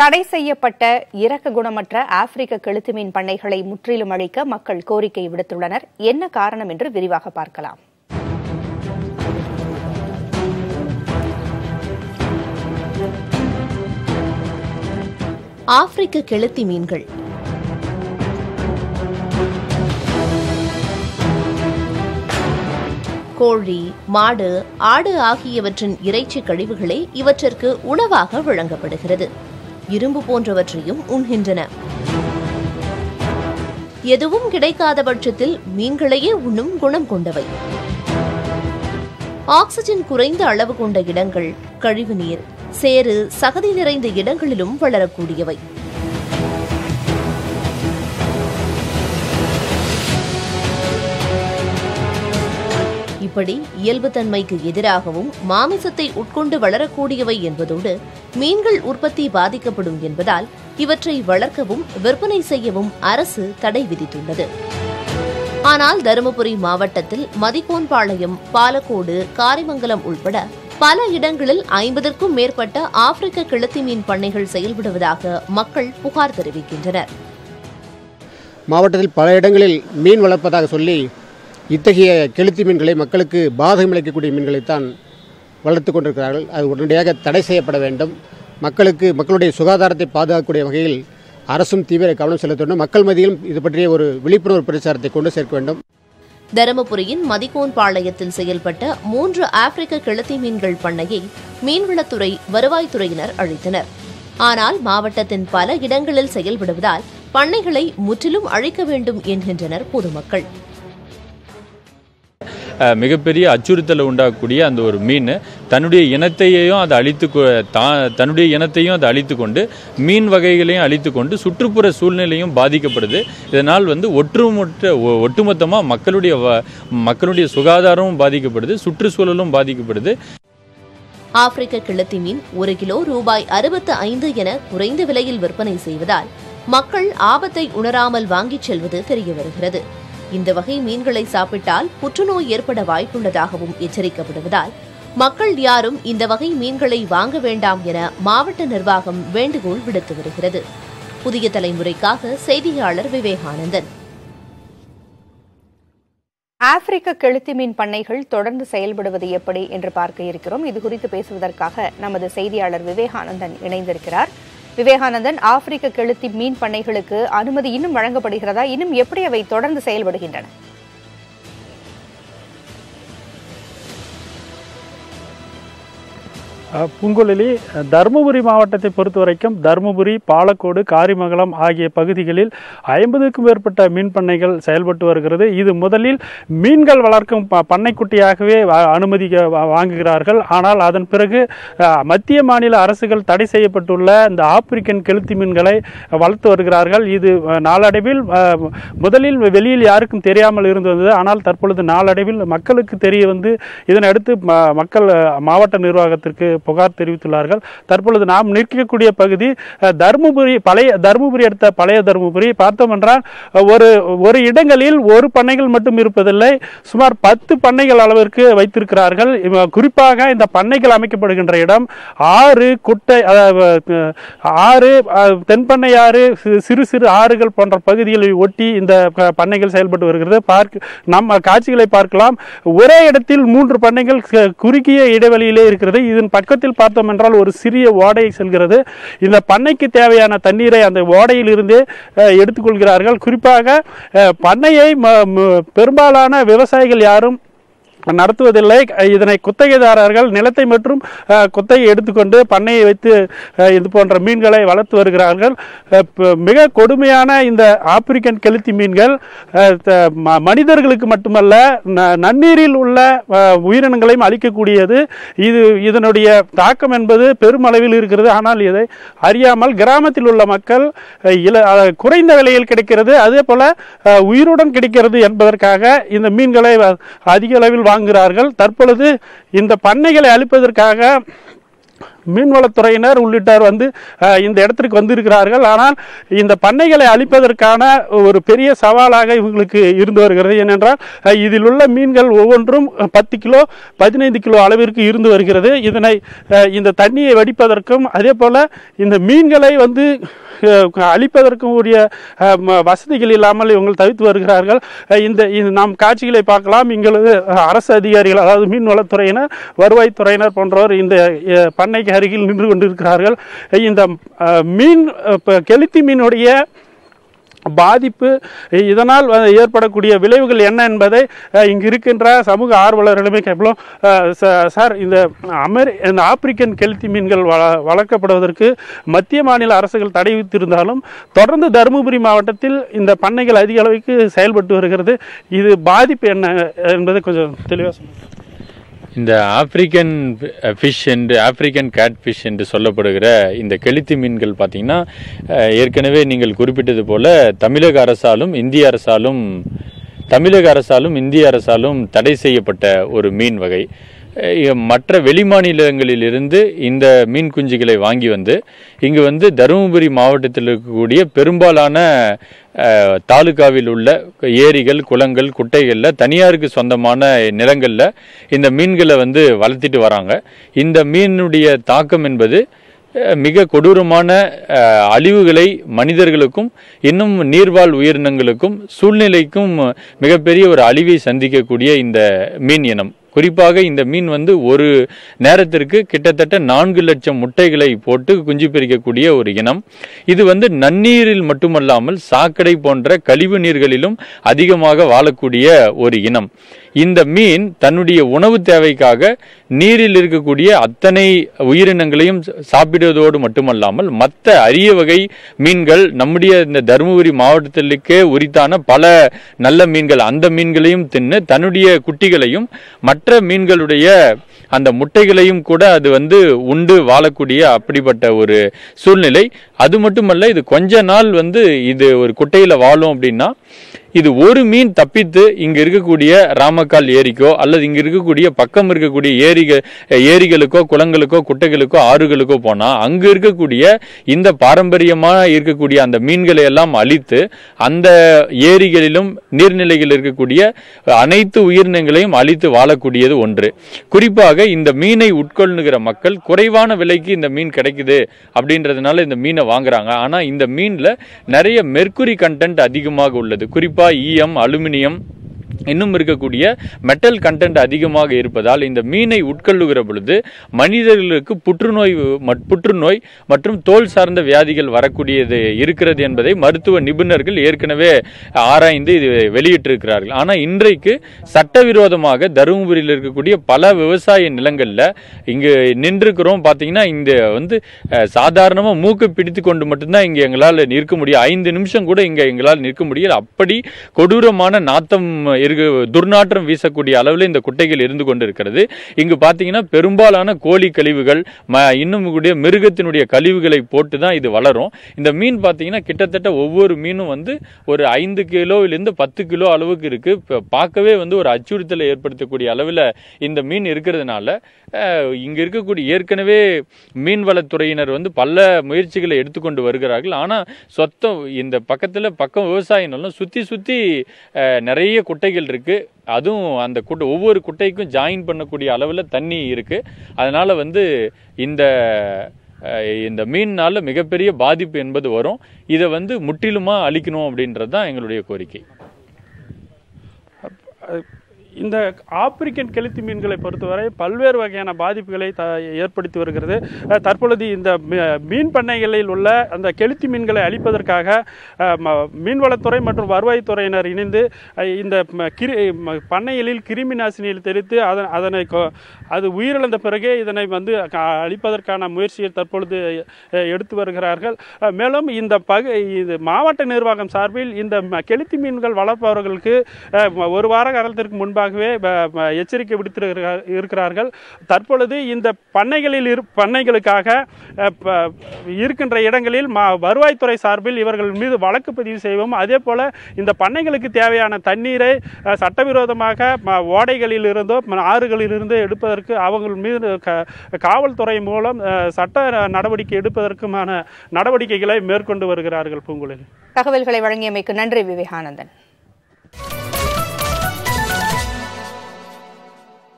தடை செய்யப்பட்ட இறக்க குணமற்ற ஆப்பிரிக்க கெளுத்தி மீன் பண்ணைகளை முற்றிலும் அழிக்க மக்கள் கோரிக்கை விடுத்துள்ளனர் என்ன காரணம் என்று விரிவாக பார்க்கலாம் ஆப்பிரிக்க கெளுத்தி மீன்கள் கோழி மாடு ஆடு ஆகியவற்றின் இறைச்சி கழிவுகளே இவற்றிற்கு உணவாக வழங்கப்படுகிறது இரும்பு போன்றவற்றையும் உண்கின்றன எதுவும் கிடைக்காத பட்சத்தில் மீன்களையே உண்ணும் குணம் கொண்டவை ஆக்சிஜன் குறைந்த அளவு கொண்ட இடங்கள் கழிவுநீர் சேறு சகதி நிறைந்த இடங்களிலும் வளரக்கூடியவை இப்படி இயல்புத்தன்மைக்கு எதிராகவும் மாமிசத்தை உட்கொண்டு வளரக்கூடியவை என்பதோடு மீன்கள் உற்பத்தி பாதிக்கப்படும் என்பதால் இவற்றை வளர்க்கவும் விற்பனை செய்யவும் அரசு தடை விதித்துள்ளது ஆனால் தருமபுரி மாவட்டத்தில் மதிக்கோன்பாளையம் பாலக்கோடு காரிமங்கலம் உள்பட பல இடங்களில் ஐம்பதற்கும் மேற்பட்ட ஆப்பிரிக்க கிழத்தி மீன் பண்ணைகள் செயல்படுவதாக மக்கள் புகார் தெரிவிக்கின்றனர் மாவட்டத்தில் பல இடங்களில் மீன் வளர்ப்பதாக சொல்லி இத்தகைய கெளுத்தி மீன்களை மக்களுக்கு பாதகம் விளைக்கக்கூடிய மீன்களைத்தான் வளர்த்து கொண்டிருக்கிறார்கள் அது உடனடியாக தடை செய்யப்பட வேண்டும் மக்களுக்கு மக்களுடைய சுகாதாரத்தை பாதுகாக்கக்கூடிய வகையில் அரசும் தீவிர கவனம் செலுத்த வேண்டும் மக்கள் மத்தியிலும் இது பற்றிய ஒரு விழிப்புணர்வு பிரச்சாரத்தை கொண்டு சேர்க்க வேண்டும் தருமபுரியின் மதிக்கோன்பாளையத்தில் செயல்பட்ட மூன்று ஆப்பிரிக்க கிழத்தி மீன்கள் பண்ணையை மீன்வளத்துறை வருவாய்த்துறையினர் அழித்தனர் ஆனால் மாவட்டத்தின் பல இடங்களில் செயல்படுவதால் பண்ணைகளை முற்றிலும் அழிக்க வேண்டும் என்கின்றனர் பொதுமக்கள் அஹ், மிகப்பெரிய அச்சுறுத்தலை உண்டாக்கக்கூடிய அந்த ஒரு மீன் தன்னுடைய இனத்தையும் அதை அழித்து கொ- தா- தன்னுடைய இனத்தையும் அதை அழித்து கொண்டு மீன் வகைகளையும் அழித்து கொண்டு சுற்றுப்புற சூழ்நிலையும் பாதிக்கப்படுது இதனால் வந்து ஒட்டுமொத்த ஒ- ஒட்டுமொத்தமா மக்களுடைய வ- மக்களுடைய சுகாதாரமும் பாதிக்கப்படுது சுற்றுச்சூழலும் பாதிக்கப்படுது ஆப்பிரிக்க கிழத்தி மீன் ஒரு கிலோ ரூபாய் அறுபத்து ஐந்து என குறைந்த விலையில் விற்பனை செய்வதால் மக்கள் ஆபத்தை உணராமல் வாங்கிச் செல்வது தெரிய வருகிறது இந்த வகை மீன்களை சாப்பிட்டால் புற்றுநோய் ஏற்பட வாய்ப்புள்ளதாகவும் எச்சரிக்கப்படுவதால் மக்கள் யாரும் இந்த வகை மீன்களை வாங்க வேண்டாம் என மாவட்ட நிர்வாகம் வேண்டுகோள் விடுத்து வருகிறது புதிய தலைமுறைக்காக செய்தியாளர் விவேகானந்தன் ஆப்பிரிக்க கெளுத்தி மீன் பண்ணைகள் தொடர்ந்து செயல்படுவது எப்படி என்று பார்க்க இருக்கிறோம் இது குறித்து பேசுவதற்காக நமது செய்தியாளர் விவேகானந்தன் இணைந்திருக்கிறார் விவேகானந்தன் ஆப்பிரிக்க கெளுத்தி மீன் பண்ணைகளுக்கு அனுமதி இன்னும் வழங்கப்படுகிறதா இன்னும் எப்படி அவை தொடர்ந்து செயல்படுகின்றன அஹ், பூங்குழலி அஹ், தருமபுரி மாவட்டத்தை பொறுத்த வரைக்கும் தருமபுரி பாலக்கோடு காரிமங்கலம் ஆகிய பகுதிகளில் ஐம்பதுக்கும் மேற்பட்ட மீன் பண்ணைகள் செயல்பட்டு வருகிறது இது முதலில் மீன்கள் வளர்க்கும் ப- பண்ணைக்குட்டியாகவே வ- அனுமதி வ- வாங்குகிறார்கள் ஆனால் அதன் பிறகு அஹ், மத்திய மாநில அரசுகள் தடை செய்யப்பட்டுள்ள இந்த ஆப்பிரிக்கன் கெளுத்தி மீன்களை வளர்த்து வருகிறார்கள் இது அஹ், நாளடைவில் அஹ், முதலில் வெளியில் யாருக்கும் தெரியாமல் இருந்தது ஆனால் தற்பொழுது நாளடைவில் மக்களுக்கு தெரிய வந்து இதனை அடுத்து ம- மக்கள் அஹ், மாவட்ட நிர்வாகத்திற்கு புகார் தெரிவித்துள்ளார்கள் தற்பொழுது நாம் நிற்கக்கூடிய பகுதி அஹ், தருமபுரி பழைய தருமபுரி அடுத்த பழைய தருமபுரி பார்த்தோம் என்றால் அஹ், ஒரு ஒரு இடங்களில் ஒரு பண்ணைகள் மட்டும் இருப்பதில்லை சுமார் பத்து பண்ணைகள் அளவிற்கு வைத்திருக்கிறார்கள் இவ- குறிப்பாக இந்த பண்ணைகள் அமைக்கப்படுகின்ற இடம் ஆறு குட்டை அதாவது, அஹ், ஆறு அஹ், தென்பண்ணை ஆறு சி- சிறு சிறு ஆறுகள் போன்ற பகுதிகளை ஒட்டி இந்த ப- பண்ணைகள் செயல்பட்டு வருகிறது பார்க்க நம்ம காட்சிகளை பார்க்கலாம் ஒரே இடத்தில் மூன்று பண்ணைகள் க- குறுகிய இடைவெளியிலே இருக்கிறது இதன் பக்கத்தில் பார்த்தோம் என்றால் ஒரு சிறிய ஓடை செல்கிறது இந்த பண்ணைக்கு தேவையான தண்ணீரை அந்த ஓடையில் இருந்தே அஹ், எடுத்துக்கொள்கிறார்கள் குறிப்பாக அஹ், பண்ணையை ம- ம- பெரும்பாலான விவசாயிகள் யாரும் நடத்துவதில்லை இதனை குத்தகைதாரர்கள் நிலத்தை மற்றும் அஹ், குத்தகை எடுத்துக்கொண்டு பண்ணையை வைத்து அஹ், இது போன்ற மீன்களை வளர்த்து வருகிறார்கள் அஹ், ப- மிக கொடுமையான இந்த ஆப்பிரிக்கன் கெளுத்தி மீன்கள் அஹ், த- ம- மனிதர்களுக்கு மட்டுமல்ல ந- நன்னீரில் உள்ள அஹ், உயிரினங்களையும் அழிக்கக்கூடியது இது இதனுடைய தாக்கம் என்பது பெருமளவில் இருக்கிறது ஆனால் இதை அறியாமல் கிராமத்தில் உள்ள மக்கள் அஹ், இல அஹ், குறைந்த விலையில் கிடைக்கிறது அதே போல அஹ், உயிருடன் கிடைக்கிறது என்பதற்காக இந்த மீன்களை வ- அதிக அளவில் வாங்குகிறார்கள் தற்பொழுது இந்த பண்ணைகளை அழிப்பதற்காக மீன்வளத்துறையினர் உள்ளிட்டோர் வந்து அஹ், இந்த இடத்திற்கு வந்திருக்கிறார்கள் ஆனால் இந்த பண்ணைகளை அழிப்பதற்கான ஒரு பெரிய சவாலாக இவங்களுக்கு இருந்து வருகிறது ஏனென்றால் அஹ், இதில் உள்ள மீன்கள் ஒவ்வொன்றும் பத்து கிலோ பதினைந்து கிலோ அளவிற்கு இருந்து வருகிறது இதனை அஹ், இந்த தண்ணியை வடிப்பதற்கும் அதே போல இந்த மீன்களை வந்து அஹ், அழிப்பதற்கும் உரிய அஹ், ம- வசதிகள் இல்லாமல் இவங்க தவித்து வருகிறார்கள் அஹ், இந்த இந்த நாம் காட்சிகளை பார்க்கலாம் இங்களது அஹ், அரசு அதிகாரிகள் அதாவது மீன்வளத்துறையினர் வருவாய்த்துறையினர் போன்றோர் இந்த அஹ், பண்ணைக்கு அருகில் நின்று கொண்டிருக்கிறார்கள் அஹ், இந்த அஹ், மீன் அஹ், இப்ப கெளுத்தி மீனுடைய பாதிப்பு இதனால் வந்து ஏற்படக்கூடிய விளைவுகள் என்ன என்பதை அஹ், இங்கு இருக்கின்ற சமூக ஆர்வலர்களிடமே கேட்போம் அஹ், ச- சார் இந்த அமெரி இந்த ஆப்பிரிக்கன் கெளுத்தி மீன்கள் வள வளர்க்கப்படுவதற்கு மத்திய மாநில அரசுகள் தடை விதித்திருந்தாலும் தொடர்ந்து தருமபுரி மாவட்டத்தில் இந்த பண்ணைகள் அதிக அளவுக்கு செயல்பட்டு வருகிறது இது பாதிப்பு என்ன என்பதை கொஞ்சம் தெளிவாக சொல்லுங்கள் இந்த ஆப்பிரிக்கன் ஃபிஷ் என்று ஆப்பிரிக்கன் கேட் ஃபிஷ் என்று சொல்லப்படுகிற இந்த கெளுத்தி மீன்கள் பார்த்தீங்கன்னா அஹ், ஏற்கனவே நீங்கள் குறிப்பிட்டது போல தமிழக அரசாலும் இந்திய அரசாலும் தமிழக அரசாலும் இந்திய அரசாலும் தடை செய்யப்பட்ட ஒரு மீன் வகை அஹ், மற்ற வெளிமாநிலங்களிலிருந்து இந்த மீன் குஞ்சுகளை வாங்கி வந்து இங்கு வந்து தருமபுரி மாவட்டத்தில் இருக்கக்கூடிய பெரும்பாலான அஹ், தாலுகாவில் உள்ள ஏரிகள் குளங்கள் குட்டைகளில் தனியாருக்கு சொந்தமான நிலங்களில் இந்த மீன்களை வந்து வளர்த்திட்டு வராங்க இந்த மீனுடைய தாக்கம் என்பது அஹ், மிக கொடூரமான அஹ், அழிவுகளை மனிதர்களுக்கும் இன்னும் நீர்வாழ் உயிரினங்களுக்கும் சூழ்நிலைக்கும் மிகப்பெரிய ஒரு அழிவை சந்திக்கக்கூடிய இந்த மீன் இனம் குறிப்பாக இந்த மீன் வந்து ஒரு நேரத்திற்கு கிட்டத்தட்ட நான்கு லட்சம் முட்டைகளை போட்டு குஞ்சு பொரிக்கக்கூடிய ஒரு இனம் இது வந்து நன்னீரில் மட்டுமல்லாமல் சாக்கடை போன்ற கழிவு நீர்களிலும் அதிகமாக வாழக்கூடிய ஒரு இனம் இந்த மீன் தன்னுடைய உணவு தேவைக்காக நீரில் இருக்கக்கூடிய அத்தனை உயிரினங்களையும் சாப்பிடுவதோடு மட்டுமல்லாமல் மற்ற அரிய வகை மீன்கள் நம்முடைய இந்த தருமபுரி மாவட்டத்திற்கே உரித்தான பல நல்ல மீன்கள் அந்த மீன்களையும் தின்னு தன்னுடைய குட்டிகளையும் மற்ற மீன்களுடைய அந்த முட்டைகளையும் கூட அது வந்து உண்டு வாழக்கூடிய அப்படிப்பட்ட ஒரு சூழ்நிலை அது மட்டுமல்ல இது கொஞ்ச நாள் வந்து இது ஒரு குட்டையில வாழும் அப்படின்னா இது ஒரு மீன் தப்பித்து இங்க இருக்கக்கூடிய ராமக்கால் ஏரிக்கோ அல்லது இங்க இருக்கக்கூடிய பக்கம் இருக்கக்கூடிய ஏரிக ஏரிகளுக்கோ குளங்களுக்கோ குட்டைகளுக்கோ ஆறுகளுக்கோ போனா அங்க இருக்கக்கூடிய இந்த பாரம்பரியமா இருக்கக்கூடிய அந்த மீன்களை எல்லாம் அழித்து அந்த ஏரிகளிலும் நீர்நிலைகளில் இருக்கக்கூடிய அனைத்து உயிரினங்களையும் அழித்து வாழக்கூடியது ஒன்று குறிப்பாக இந்த மீனை உட்கொள்ளுகிற மக்கள் குறைவான விலைக்கு இந்த மீன் கிடைக்குது அப்படின்றதுனால இந்த மீனை வாங்குறாங்க ஆனா இந்த மீன்ல நிறைய மெர்க்குரி கண்டென்ட் அதிகமாக உள்ளது குறிப்பா ஈயம் அலுமினியம் இன்னும் இருக்கக்கூடிய மெட்டல் கண்டென்ட் அதிகமாக இருப்பதால் இந்த மீனை உட்கொள்ளுகிற பொழுது மனிதர்களுக்கு புற்றுநோய் மட்- புற்றுநோய் மற்றும் தோல் சார்ந்த வியாதிகள் வரக்கூடியது இருக்கிறது என்பதை மருத்துவ நிபுணர்கள் ஏற்கனவே ஆராய்ந்து இது வெளியிட்டிருக்கிறார்கள் ஆனால் இன்றைக்கு சட்டவிரோதமாக தருமபுரியில் இருக்கக்கூடிய பல விவசாய நிலங்களில் இங்கு நின்றுக்கிறோம் பார்த்தீங்கன்னா இந்த வந்து அஹ், சாதாரணமா மூக்கை பிடித்து கொண்டு மட்டும்தான் இங்க எங்களால் நிற்க முடியும் ஐந்து நிமிஷம் கூட இங்க எங்களால் நிற்க முடியல அப்படி கொடூரமான நாத்தம் இருக்கு துர்நாற்றம் வீசக்கூடிய அளவில் இந்த குட்டைகள் இருந்து கொண்டிருக்கிறது இங்கு பார்த்தீங்கன்னா பெரும்பாலான கோழி கழிவுகள் ம இன்னும் கூடிய மிருகத்தினுடைய கழிவுகளை போட்டு தான் இது வளரும் இந்த மீன் பார்த்தீங்கன்னா கிட்டத்தட்ட ஒவ்வொரு மீனும் வந்து ஒரு ஐந்து கிலோவிலிருந்து பத்து கிலோ அளவுக்கு இருக்கு இப்ப பார்க்கவே வந்து ஒரு அச்சுறுத்தலை ஏற்படுத்தக்கூடிய அளவில் இந்த மீன் இருக்கிறதுனால அஹ், இங்க இருக்கக்கூடிய ஏற்கனவே மீன்வளத்துறையினர் வந்து பல முயற்சிகளை எடுத்துக்கொண்டு வருகிறார்கள் ஆனா சொத்தம் இந்த பக்கத்துல பக்கம் விவசாய நிலம் சுத்தி சுத்தி அஹ், நிறைய குட்டைகள் இருக்கு அதுவும் அந்த குட்டை ஒவ்வொரு குட்டைக்கும் ஜாயின் பண்ணக்கூடிய அளவில் தண்ணி இருக்கு அதனால வந்து இந்த அஹ், இந்த மீன்னால மிகப்பெரிய பாதிப்பு என்பது வரும் இதை வந்து முற்றிலுமா அழிக்கணும் அப்படின்றது தான் எங்களுடைய கோரிக்கை இந்த ஆப்பிரிக்கன் கெளுத்தி மீன்களை பொறுத்தவரை பல்வேறு வகையான பாதிப்புகளை த ஏற்படுத்தி வருகிறது அஹ் தற்பொழுது இந்த மீ- மீன் பண்ணைகளில் உள்ள அந்த கெளுத்தி மீன்களை அழிப்பதற்காக அஹ், ம- மீன்வளத்துறை மற்றும் வருவாய்த்துறையினர் இணைந்து அஹ், இந்த ம- கிரி ம- பண்ணைகளில் கிருமி நாசினியில் தெளித்து அதன் அதனை கொ- அது உயிரிழந்த பிறகே இதனை வந்து க- அழிப்பதற்கான முயற்சியை தற்பொழுது அஹ், எடுத்து வருகிறார்கள் அஹ், மேலும் இந்த பகு இது மாவட்ட நிர்வாகம் சார்பில் இந்த ம- கெளுத்தி மீன்கள் வளர்ப்பவர்களுக்கு அஹ், ம- ஒரு வார காலத்திற்கு முன்பாகவே ப- ம- எச்சரிக்கை விடுத்திருக்கிறார் இருக்கிறார்கள் தற்பொழுது இந்த பண்ணைகளில் இரு பண்ணைகளுக்காக அஹ், ப- இருக்கின்ற இடங்களில் மா வருவாய்த்துறை சார்பில் இவர்கள் மீது வழக்கு பதிவு செய்வோம் அதே போல இந்த பண்ணைகளுக்கு தேவையான தண்ணீரை அஹ், சட்டவிரோதமாக ம- ஓடைகளில் இருந்தோ ம- ஆறுகளில் இருந்தோ எடுப்பதற்கு தடுப்பதற்கு அவங்கள் மீது க- காவல்துறை மூலம் அஹ், சட்ட நடவடிக்கை எடுப்பதற்குமான நடவடிக்கைகளை மேற்கொண்டு வருகிறார்கள் பூங்குழலி தகவல்களை வழங்கியமைக்கு நன்றி விவேகானந்தன்